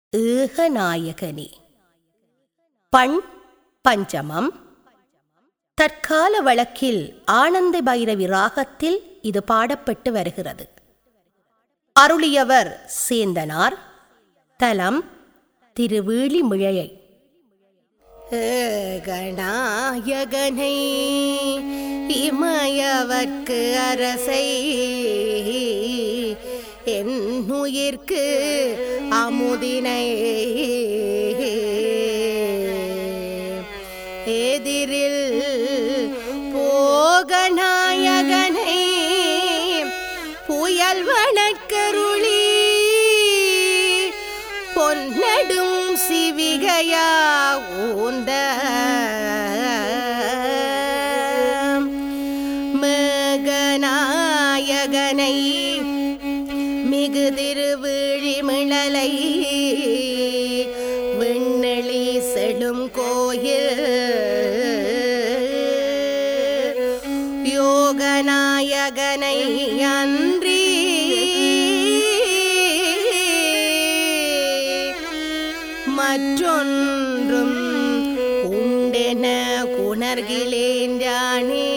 ஏகநாயகனே பண் பஞ்சமம் தற்கால வழக்கில் ஆனந்த பைரவி ராகத்தில் இது பாடப்பட்டு வருகிறது அருளியவர் சேந்தனார் தலம் திருவீழிமிழையை கணாயகனை இமயவர்க்கு அரசை என் உயிர்க்கு அமுதினை எதிரில் போகநாயகனை புயல் வணக்கருளி பொன்னடும் சிவிகையா ஊந்த மேகநாயகனை மிகு திருவிழிமிழலை விண்ணெளி செடும் கோயில் யோகநாயகனை அன்றி மற்றொன்றும் உண்டென குணர்கிலேன் ராணே